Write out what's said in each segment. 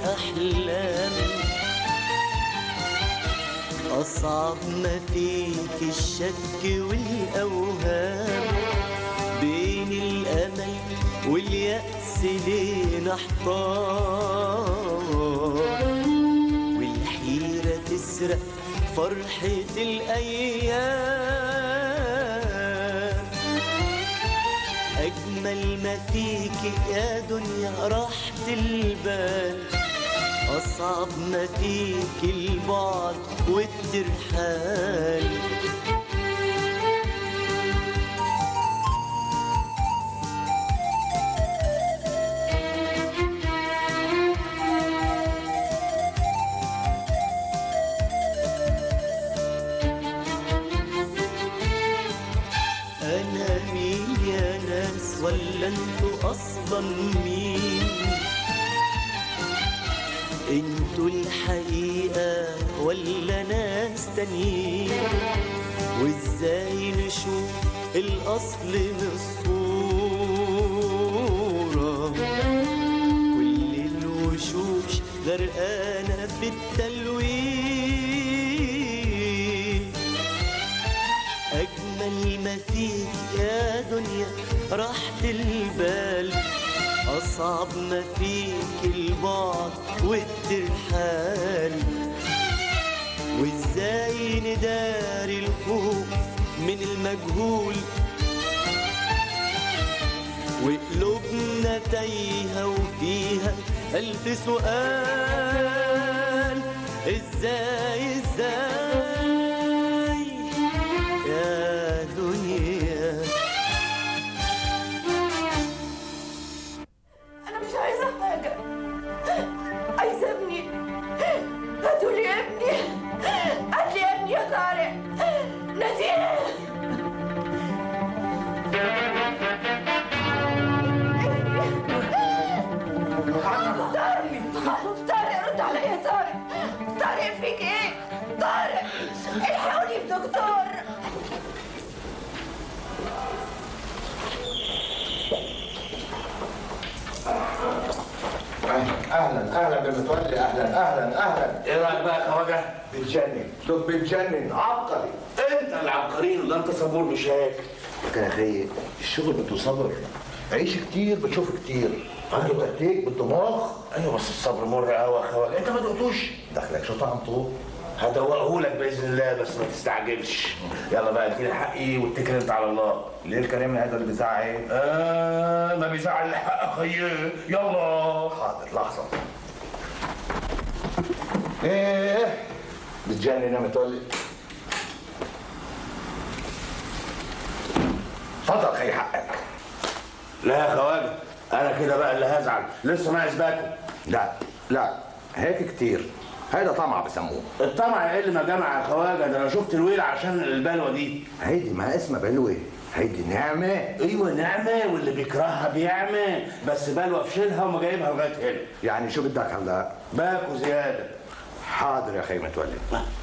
الأحلام أصعب ما فيك الشك والأوهام بين الأمل واليأس لينا احتار والحيرة تسرق فرحة الأيام أجمل ما فيك يا دنيا راحة البال أصعب ما فيك البعد والترحال أنا مين يا ناس ولا انتوا أصلا مين انتوا الحقيقة ولا ناس تانيين وازاي نشوف الأصل من الصورة كل الوشوش غرقانة في التلوين أجمل ما فيك يا دنيا راحة البال أصعب ما فيك البعد والترحال وإزاي نداري الخوف من المجهول وقلوبنا تايهة وفيها ألف سؤال إزاي إزاي يا دنيا أنا مش عايزة حاجة عايزة ابني هاتوا لي ابني هات لي ابني يا طارق ناديه طارق طارق رد عليا يا طارق طارق فيك ايه؟ طارق الحقوني بدكتور اهلا اهلا بالمتولي اهلا اهلا اهلا ايه رايك بقى يا خواجه؟ بتجنن دول بتجنن عبقري انت اللي عبقريين وده انت صبور مش هيك لكن يا اخي الشغل بده صبر عيش كتير بتشوف كتير عنده تكتيك بده مخ ايوه بس الصبر مر قوي يا خواجه انت ما دقتوش دخلك شو طعمته هدوقهولك باذن الله بس ما تستعجلش يلا بقى اديني حقي واتكل انت على الله ليه الكلام هذا اللي بزعل آه ما بيزعل الحق خيي يلا حاضر لحظه ايه بتجنن يا متولي تفضل خي حقك لا يا خواجه انا كده بقى اللي هزعل لسه ناقص باكل لا لا هيك كتير هيدا طمع بسموه الطمع يقل ما جمع يا خواجه ده انا شفت الويل عشان البلوه دي هيدي ما اسمها بلوه هيدي نعمه ايوه نعمه واللي بيكرهها بيعمى بس بلوه في شيلها وما جايبها لغايه هنا يعني شو بدك هلا باكو زياده حاضر يا اخي متولي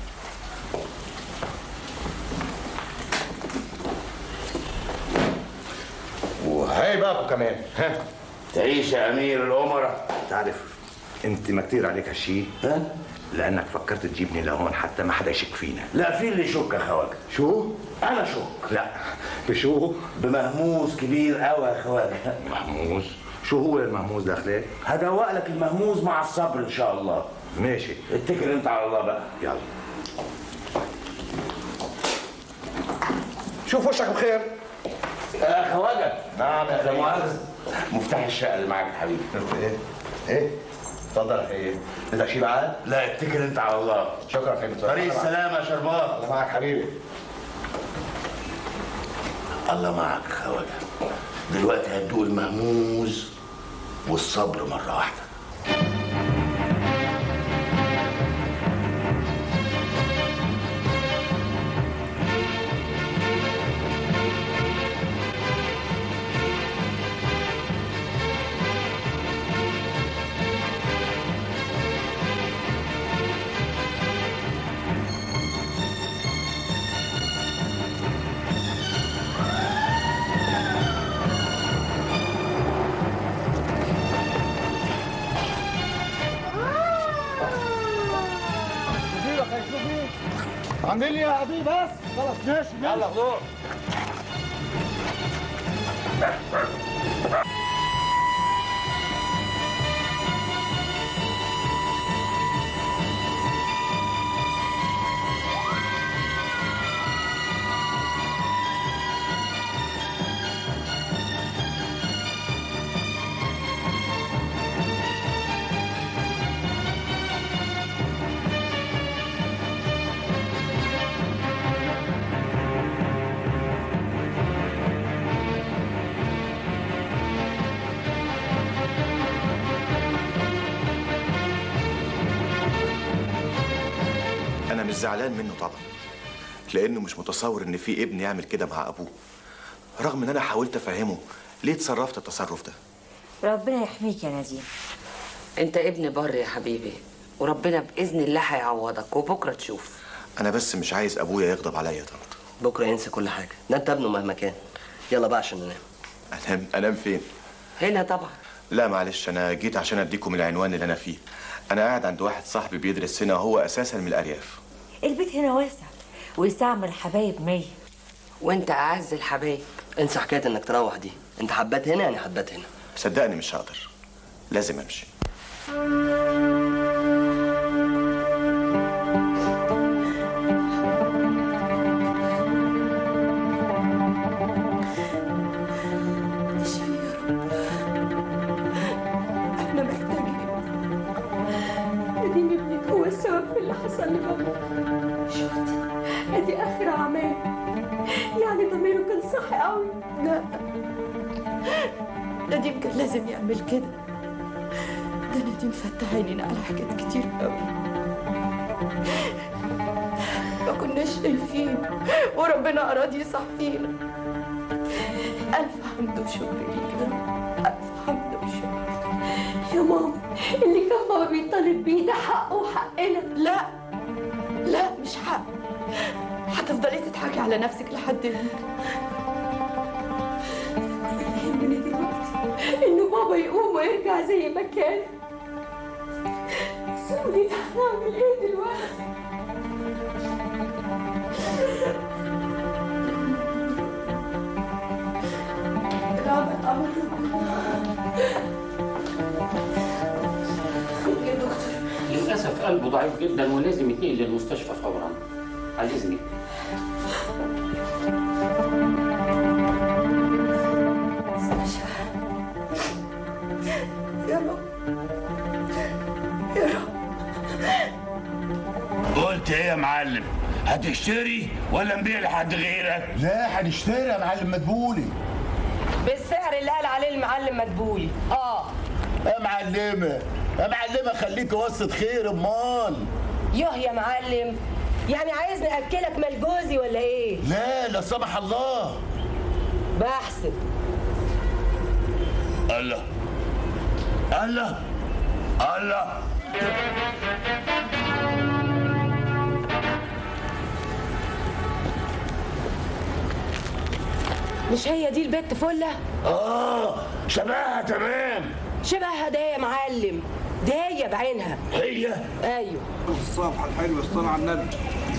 وهي باكو كمان ها تعيش يا امير الامراء تعرف انت ما كتير عليك هالشي ها لانك فكرت تجيبني لهون حتى ما حدا يشك فينا لا في اللي يشك يا خواجه شو انا شك لا بشو بمهموس كبير قوي يا خواجه مهموس شو هو المهموس داخلك هدوق لك المهموس مع الصبر ان شاء الله ماشي اتكل انت على الله بقى يلا شوف وشك بخير يا خواجه نعم يا لا اخي مؤاخذه مفتاح الشقه اللي معاك يا حبيبي ايه ايه تفضل يا اخي بدك شي بعد لا اتكل انت على الله شكرا يا اخي متولي. طريق السلامه يا شربات الله معك حبيبي الله معك يا خواجه دلوقتي هتدوق المهموس والصبر مره واحده الحمد لله يا عبيد بس خلاص ماشي يلا خدوه انا مش زعلان منه طبعا لانه مش متصور ان في ابن يعمل كده مع ابوه رغم ان انا حاولت افهمه ليه تصرفت التصرف ده ربنا يحميك يا نديم انت ابن بر يا حبيبي وربنا باذن الله هيعوضك وبكره تشوف انا بس مش عايز ابويا يغضب عليا يا طنط بكره ينسى كل حاجه ده انت ابنه مهما كان يلا بقى عشان ننام انام انام فين هنا طبعا لا معلش انا جيت عشان اديكم العنوان اللي انا فيه انا قاعد عند واحد صاحبي بيدرس هنا وهو اساسا من الارياف البيت هنا واسع ويستعمل حبايب مية وانت اعز الحبايب انسى حكايه انك تروح دي انت حبات هنا يعني حبات هنا صدقني مش هقدر لازم امشي اشفي يا رب احنا محتاجين نديم ابنك هو السبب في اللي حصل لبابا شفتي ادي اخر اعمال يعني ضميره كان صح قوي لا نديم كان لازم يعمل كده ده نديم فتح عينينا على حاجات كتير قوي ما كناش شايفين وربنا اراد يصحينا ألف حمد وشكر ليك يا رب ألف حمد وشكر يا ماما اللي كان بابا بيطالب بيه ده حقه وحقنا لا لا مش حق هتفضلي تضحكي على نفسك لحد امتى اللي يهمني دلوقتي انه بابا يقوم ويرجع زي ما كان بس قولي لي هنعمل ايه دلوقتي العمل أمر يا دكتور للأسف قلبه ضعيف جدا ولازم يتنقل للمستشفى فورا على إذنك مستشفى يا رب يا رب قلت ايه يا معلم هتشتري ولا نبيع لحد غيرك لا هنشتري يا معلم مدبولي بالسعر اللي قال عليه المعلم مدبولي اه يا معلمه يا معلمه خليك وسط خير امال يوه يا معلم يعني عايزني اكلك مال جوزي ولا ايه لا لا سمح الله بحسب الله الله الله مش هي دي البت فله اه شبهها تمام شبهها ده يا معلم دايه بعينها هي ايوه الصفحة الحلوة الصلاة على النبي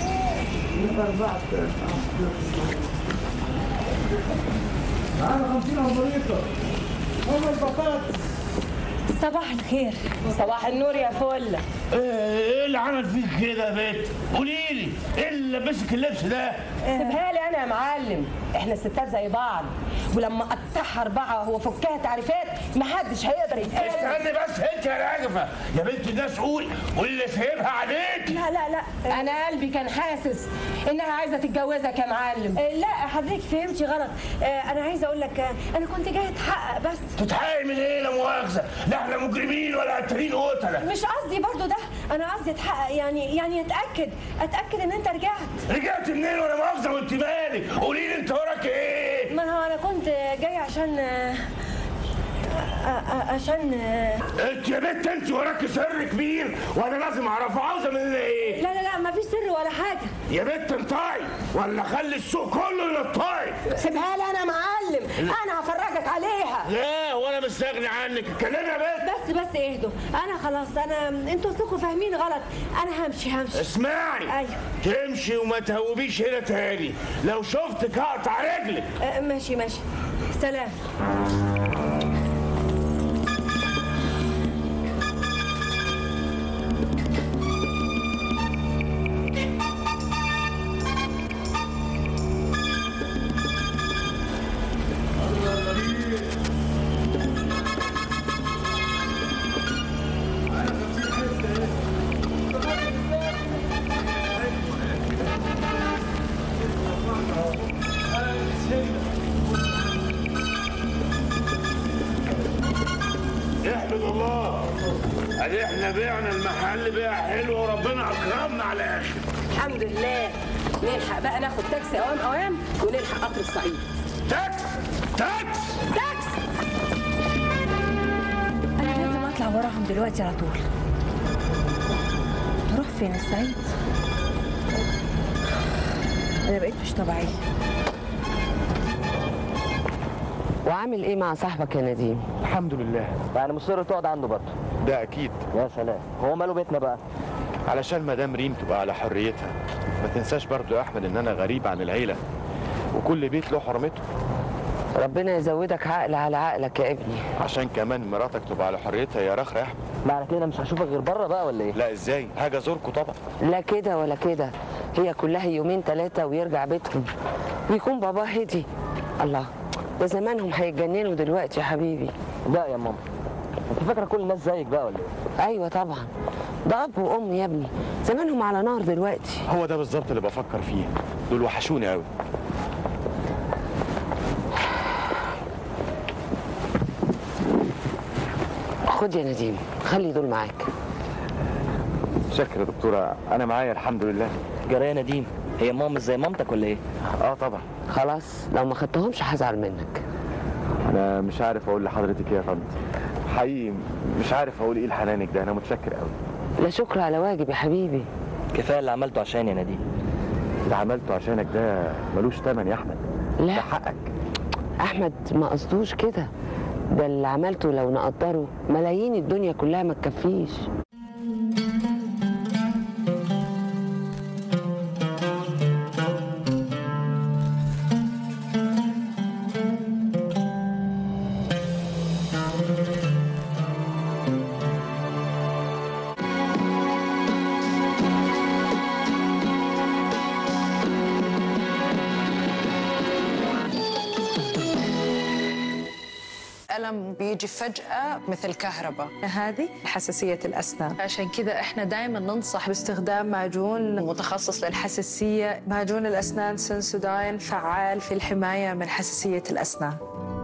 معانا 50 أمريكا هم البطاطس صباح الخير صباح النور يا فله ايه اللي عمل فيك كده يا بنت قولي لي ايه اللي لبسك اللبس ده سيبها لي انا يا معلم احنا الستات زي بعض ولما اقطعها اربعه وافكها تعريفات محدش هيقدر يتقال استني بس انت يا راجفه يا بنت الناس قول واللي سايبها عليك لا لا لا انا قلبي كان حاسس انها عايزه تتجوزك يا معلم آه، لا حضرتك فهمتي غلط آه، انا عايزه اقول لك آه، انا كنت جايه اتحقق بس تتحقق من ايه لا مؤاخذه لا احنا مجرمين ولا قاتلين قتله مش قصدي برضو ده انا قصدي اتحقق يعني يعني اتاكد اتاكد ان انت رجعت رجعت منين ولا مؤاخذه وانت مالك قولي لي انت وراك ايه ما هو انا كنت جايه عشان آه، آه، آه، عشان آه، انت يا بنت انت وراك سر كبير وانا لازم اعرفه عاوزه مني ايه لا لا لا ما فيش سر ولا حاجه يا بنت انطعي ولا خلي السوق كله ينطعي سيبها لي انا يا معلم انا هفرجك عليها لا وانا مش استغني عنك اتكلمي يا بنت بس بس اهدوا انا خلاص انا انتوا اصلكم فاهمين غلط انا همشي همشي اسمعي ايوه تمشي وما تهوبيش هنا تاني لو شفتك هقطع رجلك آه، ماشي ماشي سلام احمد الله ادي احنا بعنا المحل بيع حلو وربنا اكرمنا على الاخر الحمد لله نلحق بقى ناخد تاكسي اوام اوام ونلحق قطر الصعيد تاكس تاكس تاكس انا لازم اطلع وراهم دلوقتي على طول اروح فين السعيد انا بقيت مش طبيعيه وعامل ايه مع صاحبك يا نديم الحمد لله يعني مصر تقعد عنده برضه ده اكيد يا سلام هو ماله بيتنا بقى علشان مدام ريم تبقى على حريتها ما تنساش برضو يا احمد ان انا غريب عن العيله وكل بيت له حرمته ربنا يزودك عقل على عقلك يا ابني عشان كمان مراتك تبقى على حريتها يا رخر يا احمد معنى كده مش هشوفك غير بره بقى ولا ايه لا ازاي هاجي ازوركم طبعا لا كده ولا كده هي كلها يومين ثلاثة ويرجع بيتهم ويكون باباه هدي الله ده زمانهم هيتجننوا دلوقتي يا حبيبي لا يا ماما انت فاكره كل الناس زيك بقى ولا ايه ايوه طبعا ده اب وام يا ابني زمانهم على نار دلوقتي هو ده بالظبط اللي بفكر فيه دول وحشوني قوي خد يا نديم خلي دول معاك شكرا يا دكتوره انا معايا الحمد لله جرى يا نديم هي ماما مش زي مامتك ولا ايه اه طبعا خلاص لو ما خدتهمش هزعل منك انا مش عارف اقول لحضرتك ايه يا طنط حقيقي مش عارف اقول ايه لحنانك ده انا متشكر قوي لا شكر على واجب يا حبيبي كفايه اللي عملته عشان يا نديم اللي عملته عشانك ده ملوش ثمن يا احمد لا ده حقك احمد ما قصدوش كده ده اللي عملته لو نقدره ملايين الدنيا كلها ما تكفيش ألم بيجي فجأة مثل كهرباء هذه حساسية الأسنان عشان كذا احنا دائما ننصح باستخدام معجون متخصص للحساسية معجون الأسنان سنسوداين فعال في الحماية من حساسية الأسنان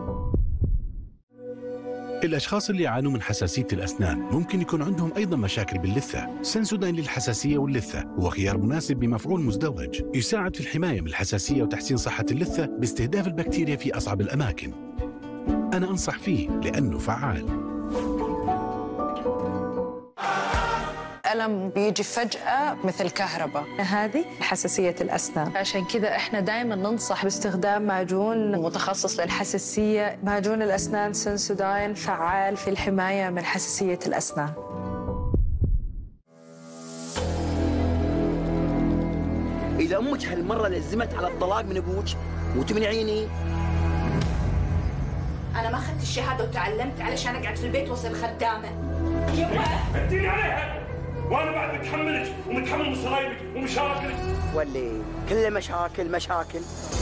الأشخاص اللي يعانوا من حساسية الأسنان ممكن يكون عندهم أيضا مشاكل باللثة سنسودين للحساسية واللثة هو خيار مناسب بمفعول مزدوج يساعد في الحماية من الحساسية وتحسين صحة اللثة باستهداف البكتيريا في أصعب الأماكن أنا أنصح فيه لأنه فعال ألم بيجي فجأة مثل كهرباء هذه حساسية الأسنان عشان كذا احنا دائما ننصح باستخدام معجون متخصص للحساسية معجون الأسنان سنسوداين فعال في الحماية من حساسية الأسنان إذا أمك هالمرة لزمت على الطلاق من أبوك وتمنعيني أنا ما أخذت الشهادة وتعلمت علشان أقعد في البيت وأصير خدامة اديني عليها وانا بعد متحملك ومتحمل مصايبك ومشاكلك واللي كله مشاكل مشاكل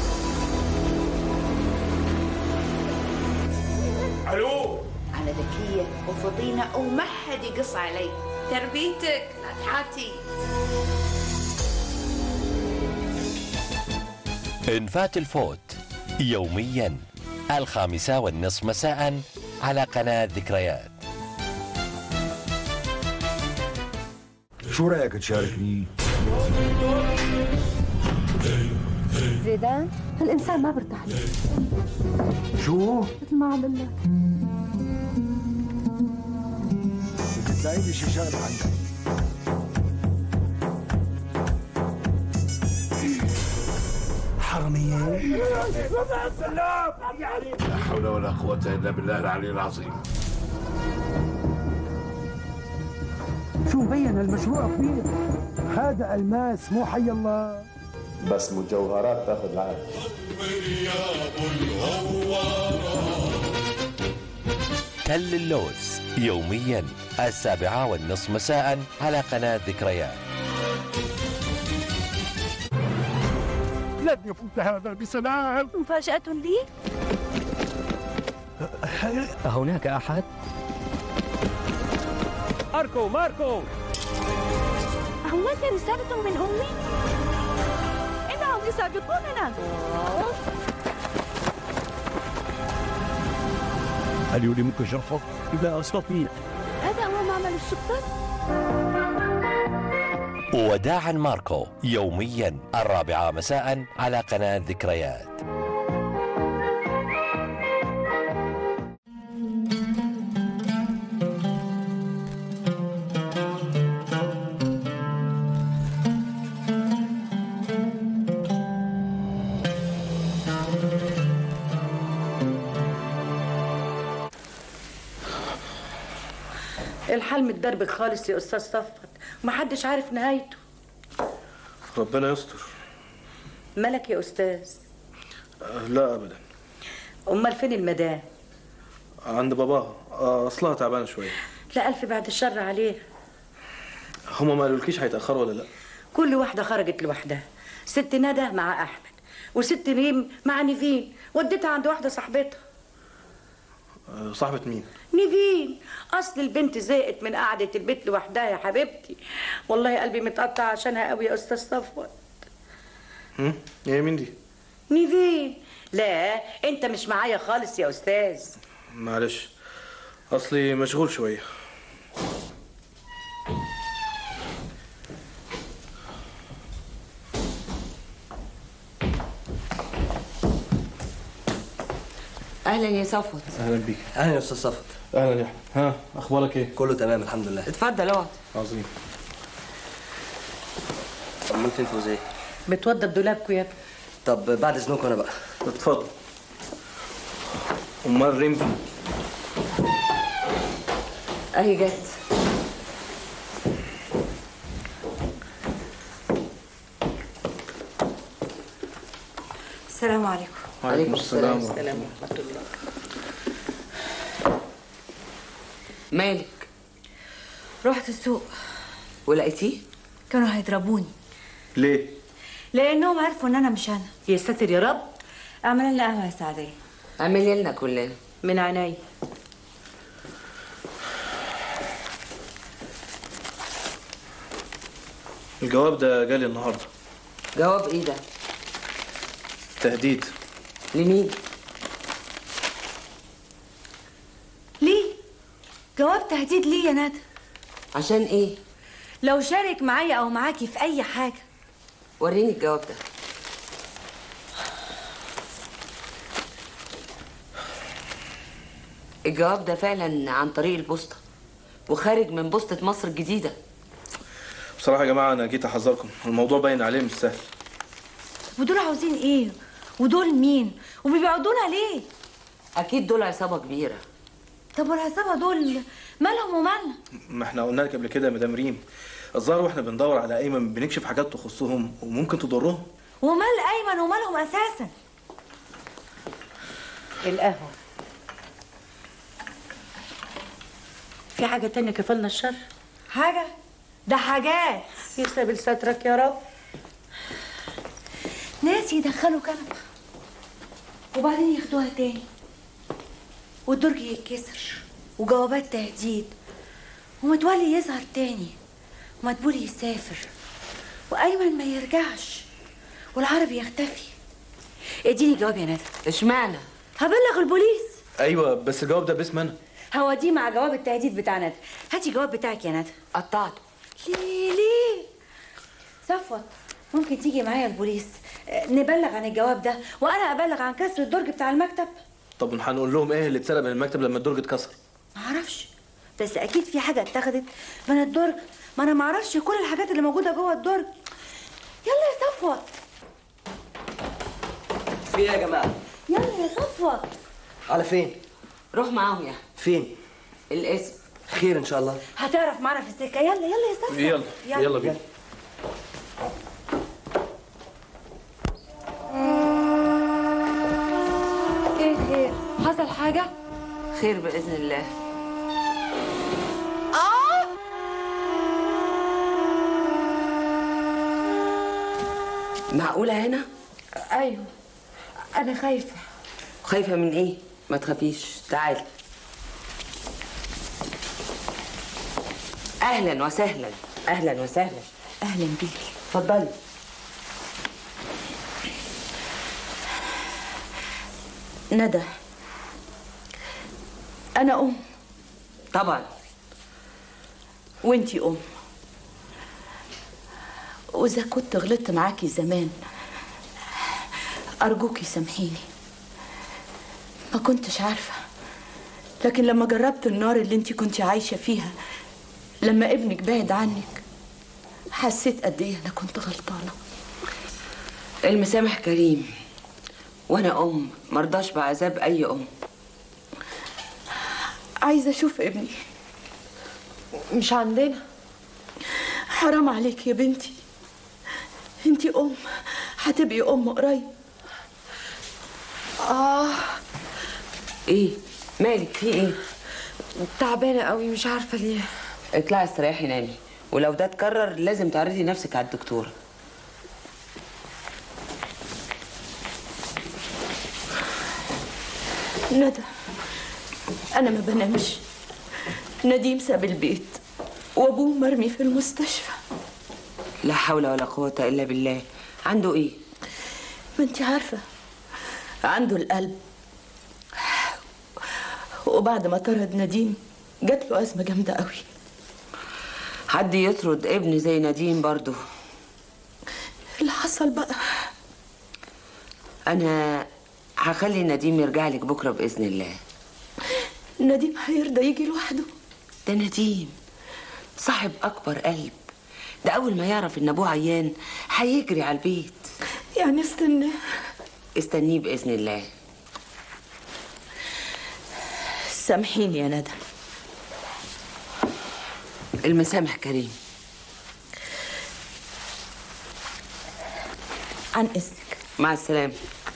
الو أنا ذكية وفطينة وما حد يقص علي تربيتك لا تحاتي انفات الفوت يوميا الخامسة والنصف مساء على قناة ذكريات شو رايك تشاركني؟ زيدان الإنسان ما برتاح له شو؟ مثل ما عم لك بدك تلاقي لي شي شغله عندك حرام حرامية لا حول ولا قوة إلا بالله العلي العظيم شو بين المشروع كبير هذا الماس مو حي الله بس مجوهرات تاخذ العقل تل اللوز يوميا السابعة والنصف مساء على قناة ذكريات لن يفوت هذا بسلام مفاجأة لي هناك أحد؟ ماركو ماركو هناك رسالة من أمي إنهم يسابقوننا هل يلمك شرفك؟ لا أستطيع هذا هو معمل الشرطة وداعا ماركو يوميا الرابعة مساء على قناة ذكريات الحال متدربك خالص يا استاذ صفت محدش عارف نهايته ربنا يستر مالك يا استاذ آه، لا ابدا امال فين المدام عند باباها آه، اصلها تعبانه شويه لا الف بعد الشر عليه هما ما قالولكيش هيتاخروا ولا لا كل واحده خرجت لوحدها ست ندى مع احمد وست ريم مع نيفين وديتها عند واحده صاحبتها آه، صاحبه مين نيفين اصل البنت زهقت من قعده البيت لوحدها يا حبيبتي والله قلبي متقطع عشانها قوي يا استاذ صفوت هم هي مين دي نيفين لا انت مش معايا خالص يا استاذ معلش اصلي مشغول شويه اهلا يا صفوت اهلا بيك اهلا يا استاذ صفت اهلا يا احمد ها اخبارك ايه كله تمام الحمد لله اتفضل اقعد عظيم امال فين فوزيه بتوضب دولابكم يا ابني طب بعد اذنكم انا بقى اتفضل امال ريم فين؟ اهي جت السلام عليكم وعليكم السلام ورحمة السلام ورحمه الله مالك رحت السوق ولقيتيه كانوا هيضربوني ليه لانهم عرفوا ان انا مش انا يا ساتر يا رب اعمل لنا قهوه يا سعديه اعملي لنا كلنا من عيني الجواب ده جالي النهارده جواب ايه ده تهديد لمين ليه جواب تهديد ليه يا ندى عشان ايه لو شارك معايا او معاكي في اي حاجه وريني الجواب ده الجواب ده فعلا عن طريق البوسطة وخارج من بوسطة مصر الجديدة بصراحه يا جماعه انا جيت احذركم الموضوع باين عليه مش سهل ودول عاوزين ايه ودول مين وبيبعدونا ليه أكيد دول عصابة كبيرة طب والعصابه دول مالهم ومالنا ما احنا قلنا لك قبل كده يا مدام ريم الظاهر واحنا بندور على ايمن بنكشف حاجات تخصهم وممكن تضرهم ومال ايمن ومالهم اساسا القهوه في حاجه تانية كفلنا الشر حاجه ده حاجات يسلم سترك يا رب ناس يدخلوا كنبه وبعدين ياخدوها تاني والدرج يتكسر وجوابات تهديد ومتولي يظهر تاني ومدبولي يسافر وايمن ما يرجعش والعربي يختفي اديني جواب يا ندى اشمعنى هبلغ البوليس ايوه بس الجواب ده باسم انا هوديه مع جواب التهديد بتاع ندى هاتي الجواب بتاعك يا ندى قطعته ليه ليه صفوت ممكن تيجي معايا البوليس آه، نبلغ عن الجواب ده وانا ابلغ عن كسر الدرج بتاع المكتب طب هنقول لهم ايه اللي اتسرق من المكتب لما الدرج اتكسر معرفش بس اكيد في حاجه اتاخدت من الدرج ما انا معرفش كل الحاجات اللي موجوده جوه الدرج يلا يا صفوت في ايه يا جماعه يلا يا صفوت على فين روح معاهم يا فين الاسم خير ان شاء الله هتعرف معانا في السكه يلا يلا يا صفوت يلا يلا بينا ايه خير حصل حاجه خير باذن الله اه معقوله هنا ايوه انا خايفه خايفه من ايه ما تخافيش تعالي اهلا وسهلا اهلا وسهلا اهلا بيكي اتفضلي ندى أنا أم طبعا وانتي أم وإذا كنت غلطت معاكي زمان أرجوكي سامحيني ما كنتش عارفة لكن لما جربت النار اللي انتي كنتي عايشة فيها لما ابنك بعد عنك حسيت قد ايه انا كنت غلطانة المسامح كريم وانا ام مرضاش بعذاب اي ام عايزة اشوف ابني مش عندنا حرام عليك يا بنتي انتي ام هتبقي ام قريب اه ايه مالك في ايه تعبانه قوي مش عارفه ليه اطلعي استريحي نامي ولو ده اتكرر لازم تعرضي نفسك على الدكتور ندى انا ما بنامش نديم ساب البيت وابوه مرمي في المستشفى لا حول ولا قوة الا بالله عنده ايه ما انت عارفة عنده القلب وبعد ما طرد نديم جات له أزمة جامدة قوي حد يطرد ابن زي نديم برضه اللي حصل بقى انا هخلي نديم يرجع لك بكره باذن الله نديم هيرضى يجي لوحده ده نديم صاحب اكبر قلب ده اول ما يعرف ان ابوه عيان هيجري على البيت يعني استناه استنيه باذن الله سامحيني يا ندى المسامح كريم عن اذنك مع السلامه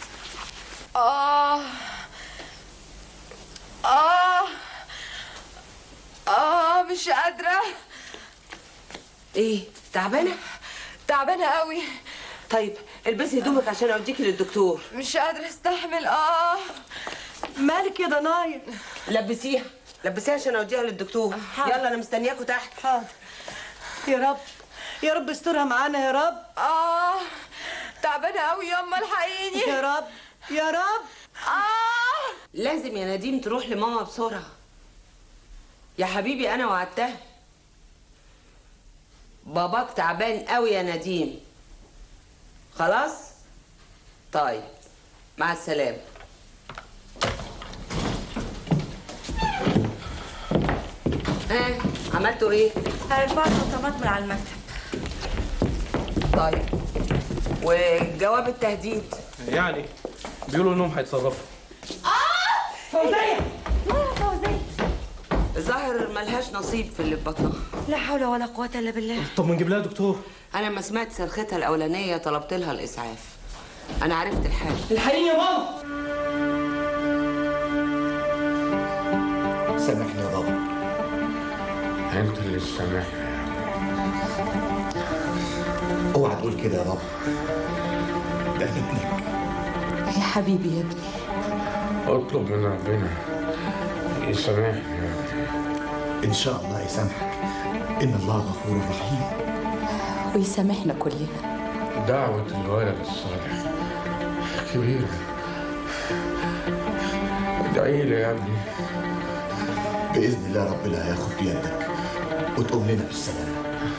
اه اه اه مش قادره ايه تعبانه تعبانه قوي طيب البسي هدومك عشان اوديكي للدكتور مش قادره استحمل اه مالك يا ضنايا لبسيها لبسيها عشان اوديها للدكتور يلا انا مستنياكوا تحت حاضر يا رب يا رب استرها معانا يا رب اه تعبانه قوي ياما الحقيني يا رب يا رب اه لازم يا نديم تروح لماما بسرعه يا حبيبي انا وعدتها باباك تعبان قوي يا نديم خلاص طيب مع السلامه ها عملتوا ايه هرفعت الطماط من على المكتب طيب وجواب التهديد يعني بيقولوا انهم هيتصرفوا فوزيه فوزيه الظاهر ملهاش نصيب في اللي في بطنها لا حول ولا قوه الا بالله طب ما نجيب لها دكتور انا لما سمعت صرختها الاولانيه طلبت لها الاسعاف انا عرفت الحال الحقيقة يا ماما سامحني يا بابا انت اللي سامحني اوعى تقول كده يا بابا ده ابنك يا حبيبي يا ابني اطلب من ربنا يسامحني يا ابني ان شاء الله يسامحك ان الله غفور رحيم ويسامحنا كلنا دعوة الولد الصالح كبيرة ادعي لي يا ابني باذن الله ربنا هياخد بيدك وتقوم لنا بالسلامه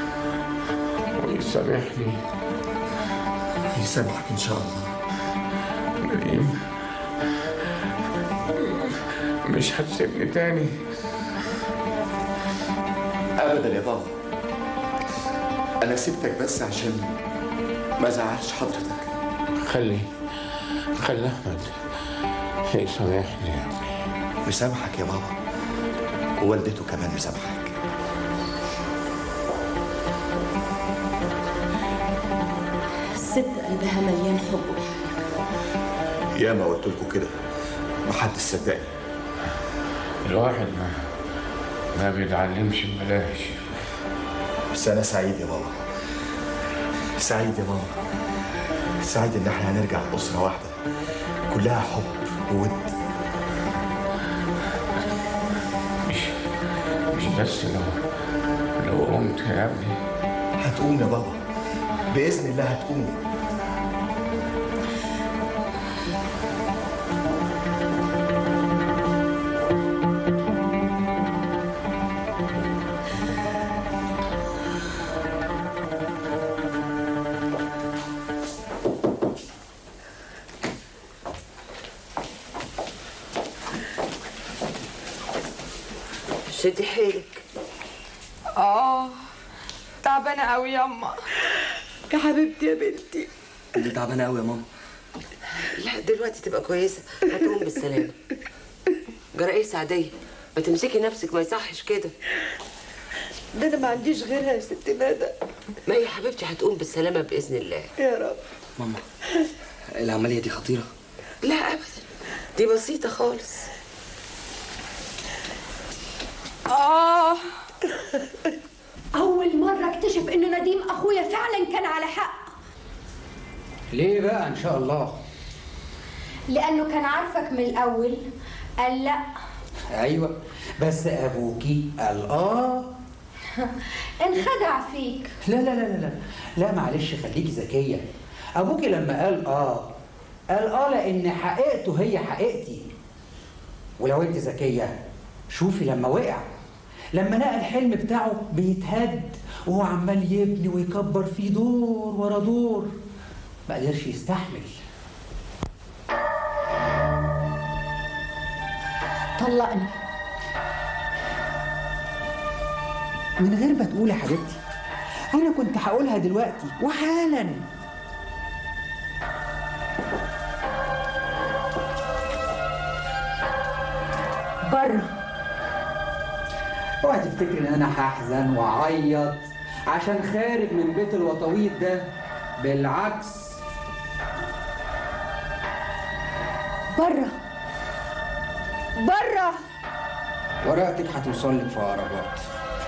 ويسامحني يسامحك ان شاء الله نديم مش هتسيبني تاني ابدا يا بابا انا سبتك بس عشان ما زعلش حضرتك خلي خلي احمد يسامحني يا ابني مسامحك يا بابا ووالدته كمان مسامحك الست قلبها مليان حب يا ما قلت لكم كده محدش صدقني الواحد ما ما بيتعلمش ببلاش بس انا سعيد يا بابا سعيد يا بابا سعيد ان احنا هنرجع لاسره واحده كلها حب وود مش مش بس لو لو قمت يا ابني هتقوم يا بابا باذن الله هتقوم شدي حيلك اه تعبانه قوي ياما يا حبيبتي يا بنتي انت تعبانه قوي يا ماما لا دلوقتي تبقى كويسه هتقوم بالسلامه جرى ايه سعديه ما تمسكي نفسك ما يصحش كده ده انا ما عنديش غيرها يا ست ندى ما هي حبيبتي هتقوم بالسلامه باذن الله يا رب ماما العمليه دي خطيره لا ابدا دي بسيطه خالص اه أول مرة اكتشف إنه نديم أخويا فعلا كان على حق ليه بقى ان شاء الله لأنه كان عارفك من الأول قال لأ ايوه بس ابوكي قال اه انخدع فيك لا لا لا لا لا لا معلش خليكي ذكيه ابوكي لما قال اه قال اه لان حقيقته هي حقيقتي ولو انت ذكيه شوفي لما وقع لما لقى الحلم بتاعه بيتهد وهو عمال يبني ويكبر فيه دور ورا دور ما قدرش يستحمل طلقني من غير ما تقولي يا حبيبتي انا كنت هقولها دلوقتي وحالا بره اوعي تفتكري ان انا هحزن واعيط عشان خارج من بيت الوطويط ده بالعكس بره بره ورقتك هتوصل لك في اقرب وقت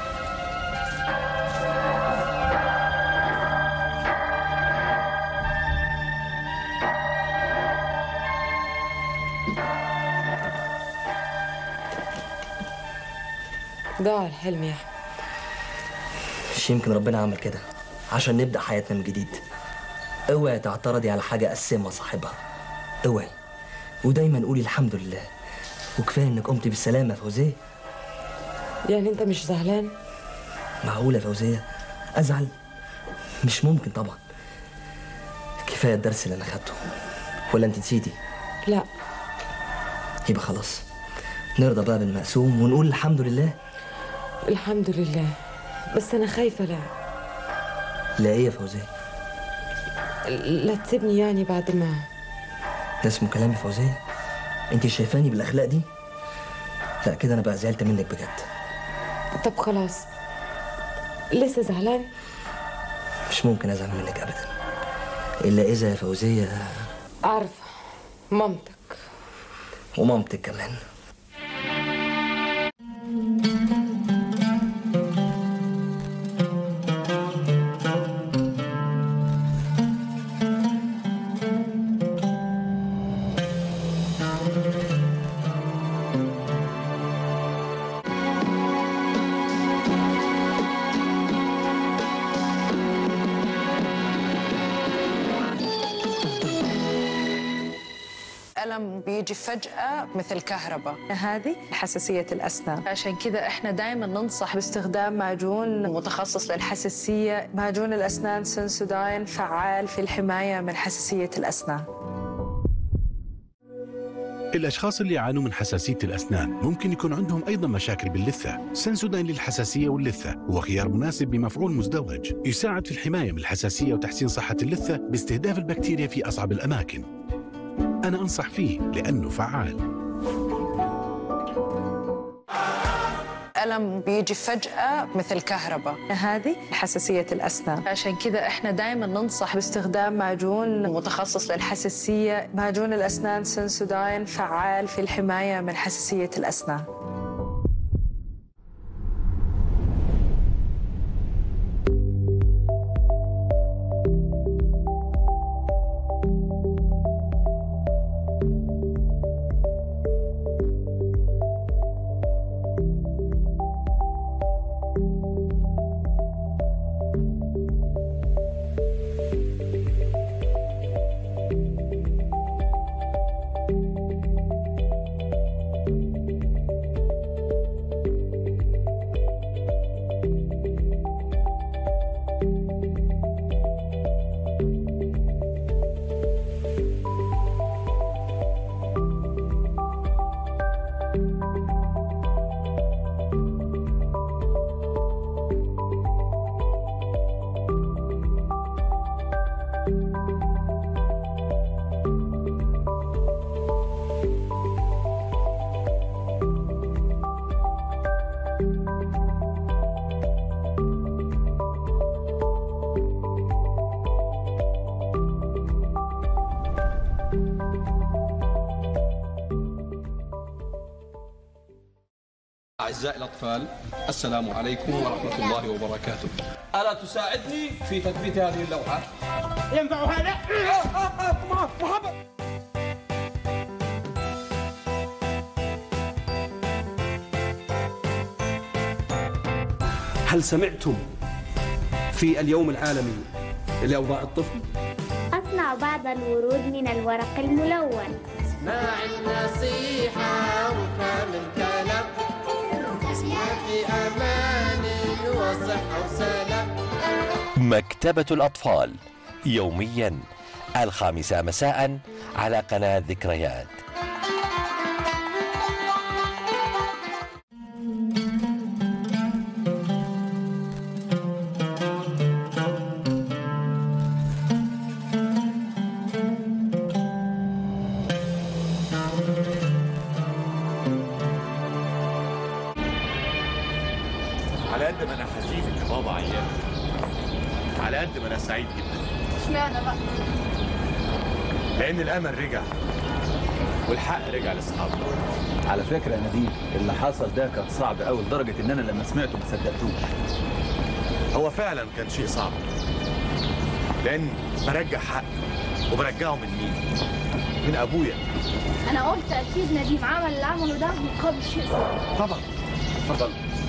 ضاع الحلم يا احمد مش يمكن ربنا عمل كده عشان نبدا حياتنا من جديد اوعي تعترضي على حاجه قسمها صاحبها اوعي ودايما قولي الحمد لله وكفايه انك قمت بالسلامه يا فوزيه يعني انت مش زعلان معقوله يا فوزيه ازعل مش ممكن طبعا كفايه الدرس اللي انا خدته ولا انت نسيتي لا يبقى خلاص نرضى بقى بالمقسوم ونقول الحمد لله الحمد لله بس انا خايفه لا لا ايه يا فوزيه لا تسيبني يعني بعد ما ده اسمه كلام يا فوزيه انت شايفاني بالاخلاق دي لا كده انا بقى زعلت منك بجد طب خلاص لسه زعلان مش ممكن ازعل منك ابدا الا اذا يا فوزيه عارفه مامتك ومامتك كمان ألم بيجي فجأة مثل كهرباء هذه حساسية الأسنان عشان كذا إحنا دائما ننصح باستخدام معجون متخصص للحساسية معجون الأسنان سنسوداين فعال في الحماية من حساسية الأسنان الأشخاص اللي يعانوا من حساسية الأسنان ممكن يكون عندهم أيضا مشاكل باللثة سنسودين للحساسية واللثة هو خيار مناسب بمفعول مزدوج يساعد في الحماية من الحساسية وتحسين صحة اللثة باستهداف البكتيريا في أصعب الأماكن أنا أنصح فيه لأنه فعال ألم بيجي فجأة مثل كهرباء هذه حساسية الأسنان عشان كذا إحنا دائما ننصح باستخدام معجون متخصص للحساسية معجون الأسنان سنسوداين فعال في الحماية من حساسية الأسنان أعزائي الأطفال السلام عليكم ورحمة الله وبركاته ألا تساعدني في تثبيت هذه اللوحة؟ ينفع هذا؟ محمد هل سمعتم في اليوم العالمي لأوضاع الطفل؟ أصنع بعض الورود من الورق الملون اسمع النصيحة وفهم الكلام اسمع في أمان وصحة وسلام مكتبة الأطفال يوميا الخامسة مساء على قناة ذكريات على قد ما انا حزين ان بابا عيان على قد ما انا سعيد جدا اشمعنى بقى لان الامل رجع والحق رجع لاصحابه على فكرة يا نديم اللي حصل ده كان صعب قوي لدرجة ان انا لما سمعته ما صدقتوش هو فعلا كان شيء صعب لان برجع حق وبرجعه من مين من ابويا انا قلت اكيد نديم عمل اللي عمله ده مقابل شيء صعب طبعا اتفضل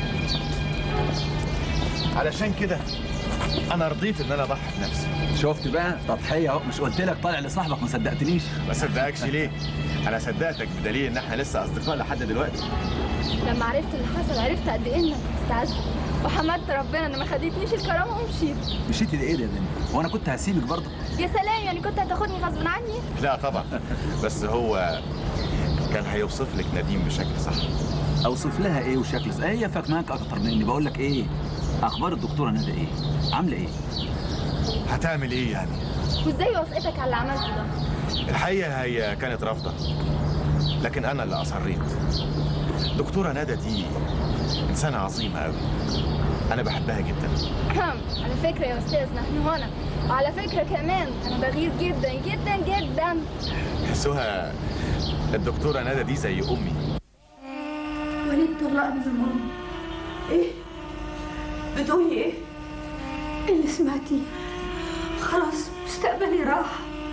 علشان كده انا رضيت ان انا اضحي بنفسي شفت بقى تضحية اهو مش قلت لك طالع لصاحبك ما صدقتنيش ما صدقكش ليه انا صدقتك بدليل ان احنا لسه اصدقاء لحد دلوقتي لما عرفت اللي حصل عرفت قد ايه انك بتتعذب وحمدت ربنا ان ما خدتنيش الكرامه ومشيت مشيتي ده ايه ده يا بنت وانا كنت هسيبك برضه يا سلام يعني كنت هتاخدني غصب عني لا طبعا بس هو كان هيوصف لك نديم بشكل صح اوصف لها ايه وشكل ازاي هي فاكماك اكتر مني بقول لك ايه اخبار الدكتوره ندى ايه عامله ايه هتعمل ايه يعني وازاي وافقتك على اللي عملته ده الحقيقه هي كانت رافضه لكن انا اللي اصريت دكتوره ندى دي انسانه عظيمه قوي انا بحبها جدا على فكره يا استاذ نحن هنا وعلى فكره كمان انا بغير جدا جدا جدا سهى الدكتوره ندى دي زي امي وليد طلقني يا ماما ايه بتقولي ايه اللي سمعتيه خلاص مستقبلي راح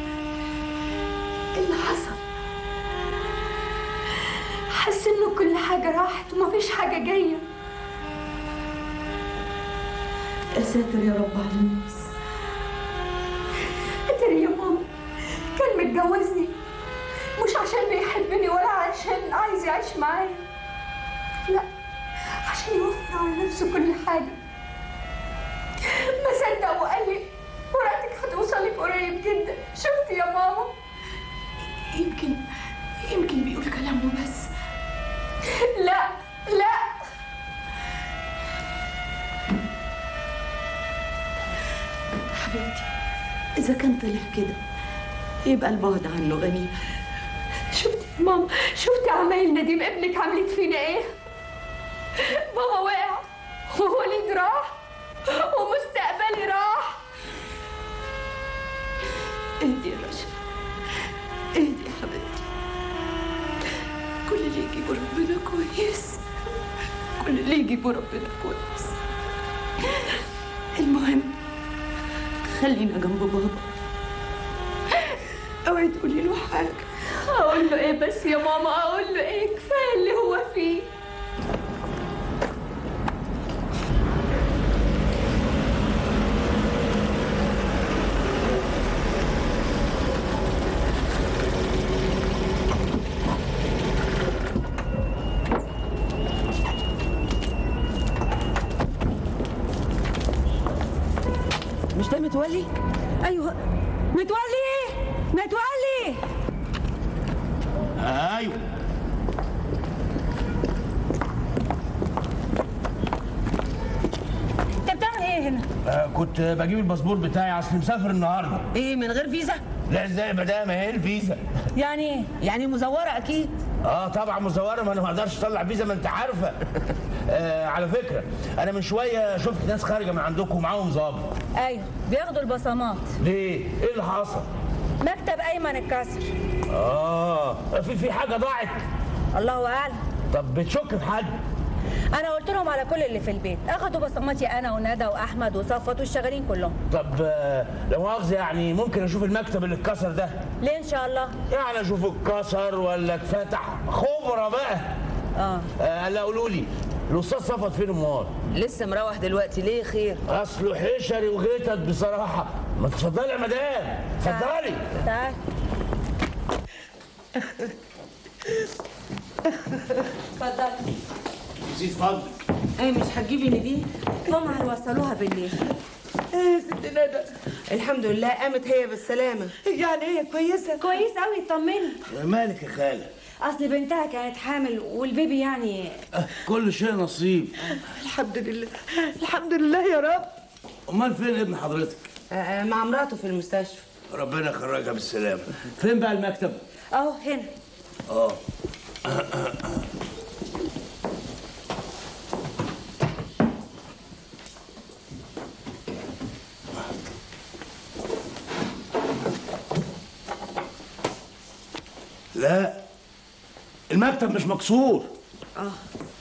اللي حصل حاسه انه كل حاجه راحت ومفيش حاجه جايه يا ساتر يا رب على الناس اتري يا ماما كان متجوزني مش عشان بيحبني ولا عشان عايز يعيش معايا لا عشان يوفر على نفسه كل حاجة ما صدق وقال لي ورقتك هتوصلك قريب جدا شفت يا ماما يمكن يمكن بيقول كلامه بس لا لا حبيبتي إذا كان طلع كده يبقى البعد عنه غنيمة ماما شفتي عمايل نديم ابنك عملت فينا ايه بابا وقع ووليد راح ومستقبلي راح اهدي يا رشا اهدي يا حبيبتي كل اللي يجيبه ربنا كويس كل اللي يجيبه ربنا كويس المهم خلينا جنب بابا اوعي تقولي له حاجه اقول له ايه بس يا ماما اقول له ايه كفايه اللي هو فيه مش ده متولي؟ ايوه متولي متولي ايوه انت بتعمل ايه هنا؟ آه كنت بجيب الباسبور بتاعي اصلي مسافر النهارده ايه من غير فيزا؟ لا ازاي ما دام هي الفيزا يعني ايه؟ يعني مزوره اكيد اه طبعا مزوره ما انا ما اقدرش اطلع فيزا ما انت عارفه آه على فكره انا من شويه شفت ناس خارجه من عندكم ومعاهم ظابط ايوه بياخدوا البصمات ليه ايه اللي حصل مكتب ايمن اتكسر اه في في حاجه ضاعت الله اعلم طب بتشك في حد انا قلت لهم على كل اللي في البيت اخدوا بصماتي انا وندى واحمد وصفوت والشغالين كلهم طب آه، لا مؤاخذه يعني ممكن اشوف المكتب اللي اتكسر ده ليه ان شاء الله يعني اشوفه اتكسر ولا اتفتح خبره بقى اه آه لا قولوا لي الاستاذ صفت فين امال لسه مروح دلوقتي ليه خير اصله حشري وغيتت بصراحه ما تفضلي يا مدام اتفضلي تعال اتفضلي زيد فضلك ايه مش هتجيبي ندي هم هيوصلوها بالليل ايه يا ست ندى الحمد لله قامت هي بالسلامه يعني هي كويسه كويس قوي اطمني مالك يا خاله اصل بنتها كانت حامل والبيبي يعني كل شيء نصيب الحمد لله الحمد لله يا رب امال فين ابن حضرتك آه مع مراته في المستشفى ربنا يخرجها بالسلامه فين بقى المكتب اهو هنا اه لا المكتب مش مكسور اه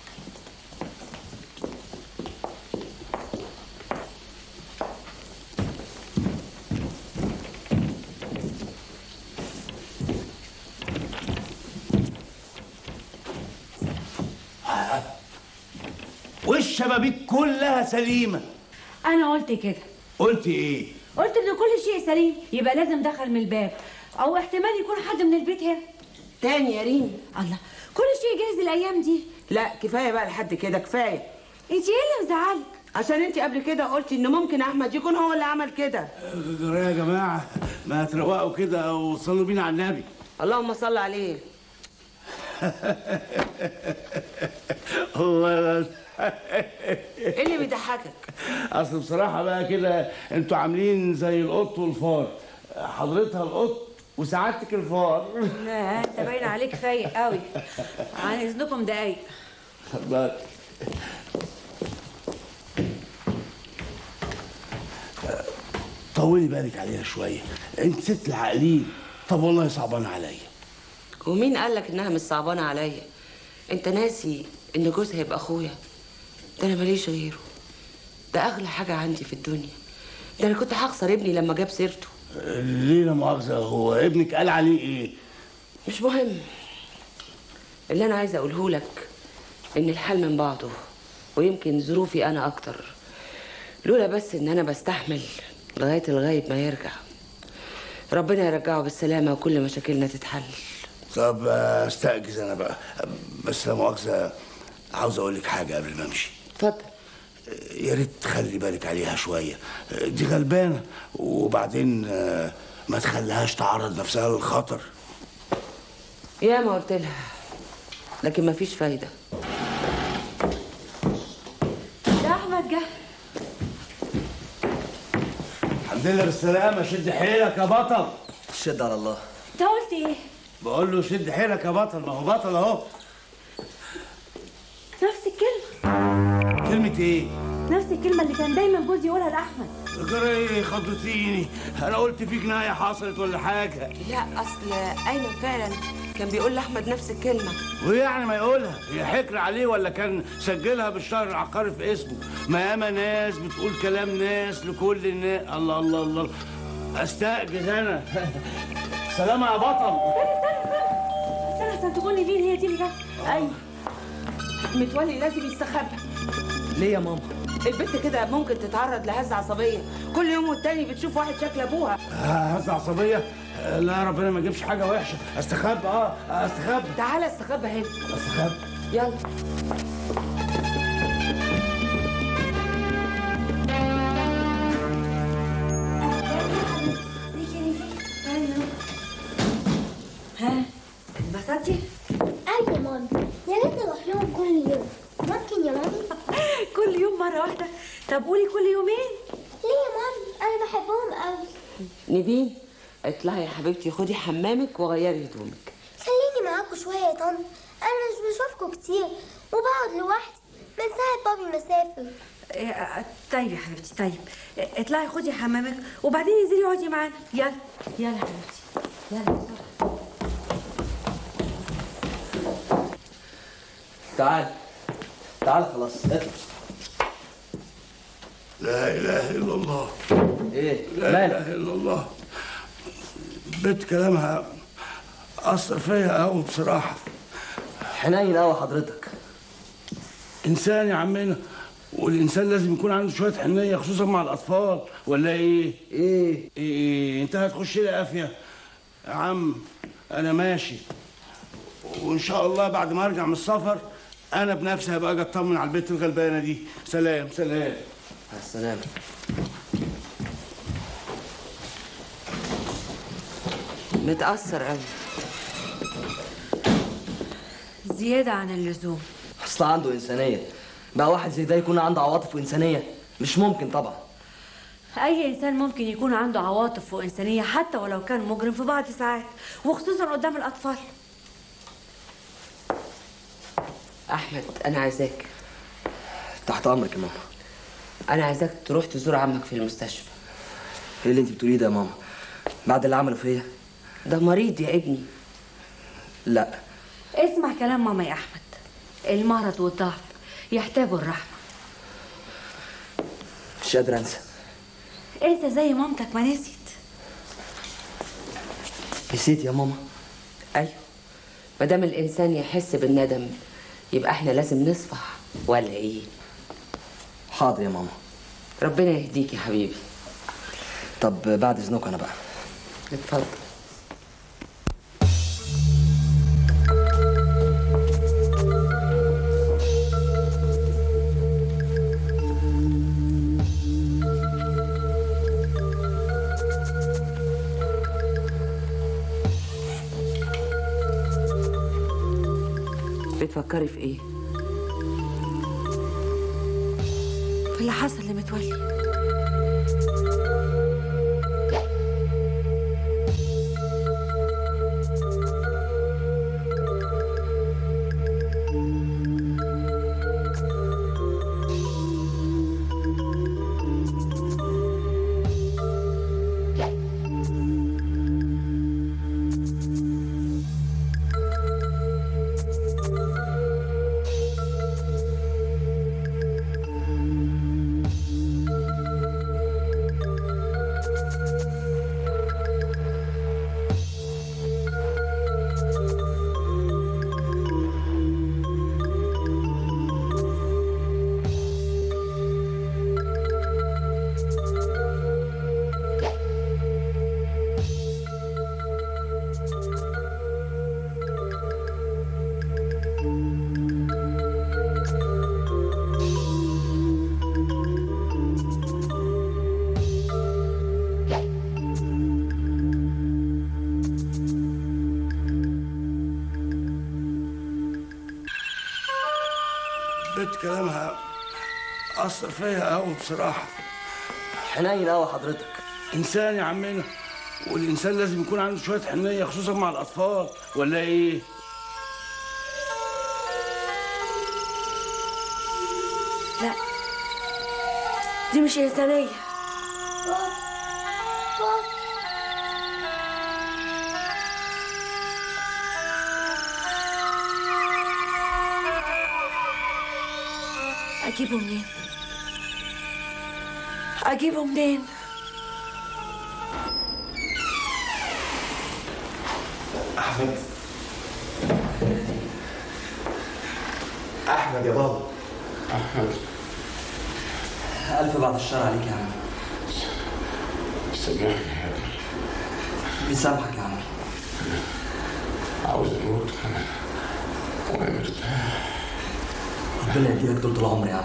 والشبابيك كلها سليمه انا قلت كده قلت ايه قلت ان كل شيء سليم يبقى لازم دخل من الباب او احتمال يكون حد من البيت هنا تاني يا ريم الله كل شيء جاهز الايام دي لا كفايه بقى لحد كده كفايه انت ايه اللي مزعلك عشان انت قبل كده قلتي ان ممكن احمد يكون هو اللي عمل كده يا جماعه ما تروقوا كده وصلوا بينا على النبي اللهم صل عليه الله ايه اللي بيضحكك اصل بصراحه بقى كده انتوا عاملين زي القط والفار حضرتها القط وسعادتك الفار لا انت باين عليك فايق قوي عن اذنكم دقايق اتفضل طولي بالك عليها شويه انت ست العقلين طب والله صعبان عليا ومين قال لك انها مش صعبانه عليا انت ناسي ان جوزها هيبقى اخويا ده انا ماليش غيره ده اغلى حاجه عندي في الدنيا ده انا كنت هخسر ابني لما جاب سيرته ليه لا مؤاخذه هو ابنك قال عليه ايه مش مهم اللي انا عايزه اقوله لك ان الحال من بعضه ويمكن ظروفي انا اكتر لولا بس ان انا بستحمل لغايه الغايب ما يرجع ربنا يرجعه بالسلامه وكل مشاكلنا تتحل طب آه، استأجز انا بقى بس لا مؤاخذه عاوز اقول لك حاجه قبل ما امشي اتفضل يا ريت تخلي بالك عليها شويه دي غلبانه وبعدين آه، ما تخليهاش تعرض نفسها للخطر يا ما قلت لها لكن مفيش فايده ده احمد جه الحمد لله بالسلامه شد حيلك يا بطل شد على الله انت قلت ايه بقول له شد حيلك يا بطل ما هو بطل اهو نفس الكلمة كلمة ايه؟ نفس الكلمة اللي كان دايما جوزي يقولها لأحمد جري خضتيني انا قلت في جناية حصلت ولا حاجة لا اصل ايمن فعلا كان بيقول لاحمد نفس الكلمه ويعني ما يقولها هي حكر عليه ولا كان سجلها بالشهر العقاري في اسمه ما ياما ناس بتقول كلام ناس لكل الناس الله الله الله استأجز انا سلام يا بطل استنى عشان تقول لي مين هي دي اللي جت ايوه متولي لازم يستخبى ليه يا ماما البنت كده ممكن تتعرض لهزة عصبية كل يوم والتاني بتشوف واحد شكل ابوها هزة عصبية لا ربنا ما يجيبش حاجة وحشة استخبى اه استخبى تعالى استخبى هنا استخبى يلا ها انبسطتي؟ أيوة يا مامي يا ريت نروح لهم كل يوم ممكن يا مامي؟ كل يوم مرة واحدة طب قولي كل يومين ليه يا مامي؟ أنا بحبهم قوي نيفين اطلعي يا حبيبتي خدي حمامك وغيري هدومك خليني معاكم شوية يا طنط أنا مش بشوفكم كتير وبقعد لوحدي من ساعة بابي ما سافر إيه، طيب يا حبيبتي طيب إيه، اطلعي خدي حمامك وبعدين انزلي اقعدي معانا يلا يلا يا حبيبتي يلا بسرعة. تعال تعال خلاص اطلع لا اله الا الله ايه لا مالك اله الا الله بنت كلامها اثر فيا قوي بصراحه حنين قوي حضرتك انسان يا عمنا والانسان لازم يكون عنده شويه حنيه خصوصا مع الاطفال ولا ايه ايه ايه انت هتخش لي قافيه يا عم انا ماشي وان شاء الله بعد ما ارجع من السفر انا بنفسي هبقى اجي اطمن على البنت الغلبانه دي سلام سلام مع السلامه متأثر قوي زيادة عن اللزوم اصل عنده انسانيه بقى واحد زي ده يكون عنده عواطف وانسانيه مش ممكن طبعا أي إنسان ممكن يكون عنده عواطف وإنسانية حتى ولو كان مجرم في بعض ساعات وخصوصا قدام الأطفال احمد انا عايزاك تحت امرك يا ماما انا عايزاك تروح تزور عمك في المستشفى ايه اللي انت بتقوليه ده يا ماما بعد اللي عمله فيا ده مريض يا ابني لا اسمع كلام ماما يا أحمد المرض والضعف يحتاجوا الرحمة مش قادر انسى انت زي مامتك ما نسيت نسيت يا ماما ايوه ما دام الانسان يحس بالندم يبقى احنا لازم نصفح ولا ايه حاضر يا ماما ربنا يهديك يا حبيبي طب بعد اذنك انا بقى اتفضل بتفكري في ايه في اللي حصل لمتولي بنت كلامها اثر فيا قوي بصراحه حنين قوي حضرتك انسان يا عمنا والانسان لازم يكون عنده شويه حنيه خصوصا مع الاطفال ولا ايه لا دي مش إنسانية أجيبه منين؟ أجيبه منين؟ احمد احمد يا بابا احمد ألف بعد الشر عليك يا عم سامحني يا ابني بيسامحك يا عم عاوز اموت انا وانا مرتاح ربنا يديلك طول العمر يا عم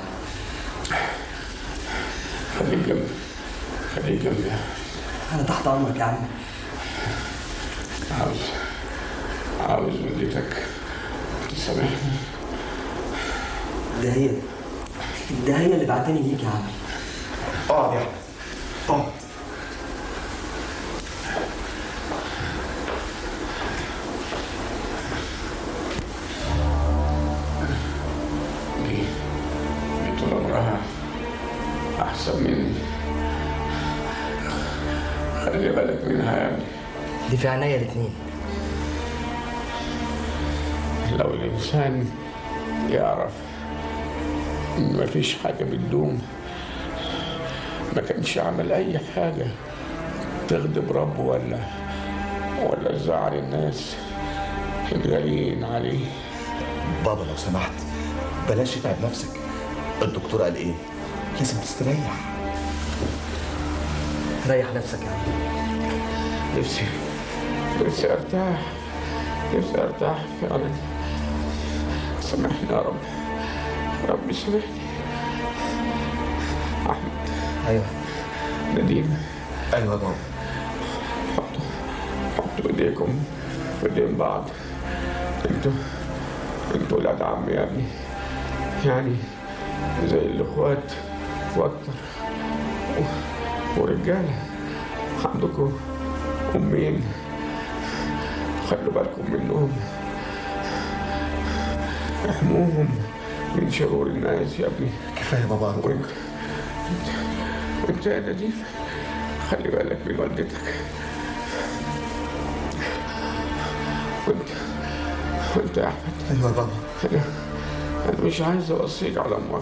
خليك جنبي خليك جنبي أنا تحت أمرك يا عم عاوز عاوز والدتك تسامحني ده هي ده هي اللي بعتني ليك يا عم اقعد يا احمد اقعد دي دي طول عمرها احسن مني خلي بالك منها يا ابني دي في عينيا الاتنين لو الإنسان يعرف إن مفيش حاجة بتدوم ما كانش عمل أي حاجة تغضب ربه ولا ولا تزعل الناس الغاليين عليه بابا لو سمحت بلاش تتعب نفسك الدكتور قال ايه لازم تستريح ريح نفسك يا عم نفسي نفسي ارتاح نفسي ارتاح فعلا سامحني يا رب رب سامحني احمد ايوه نديم ايوه يا بابا حطوا حطوا ايديكم في ايدين بعض انتوا انتوا ولاد عمي يا ابني يعني زي الاخوات واكتر و- ورجاله عندكم امين خلوا بالكم منهم احموهم من شرور الناس يا ابني كفايه بابا وانت وانت يا نديم خلي بالك من والدتك وانت وانت يا احمد ايوه يا بابا انا انا مش عايز اوصيك على امك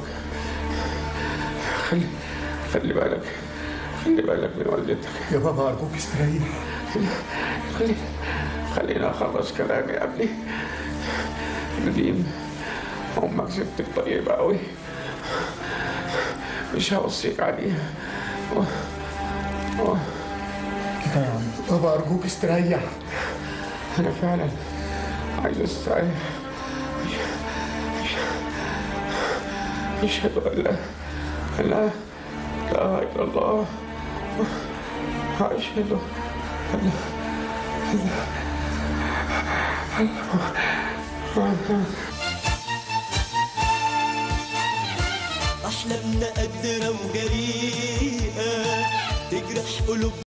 خلي خلي بالك خلي بالك من والدتك يا بابا ارجوك استريح خلي خلينا اخلص كلامي يا ابني نديم امك ست طيبه قوي مش هوصيك عليها و... و... كفايه يا عم بابا ارجوك استريح انا فعلا عايز استريح اشهد ان لا لا اله الا الله اشهد ان أحلامنا قادرة وجريئة تجرح قلوب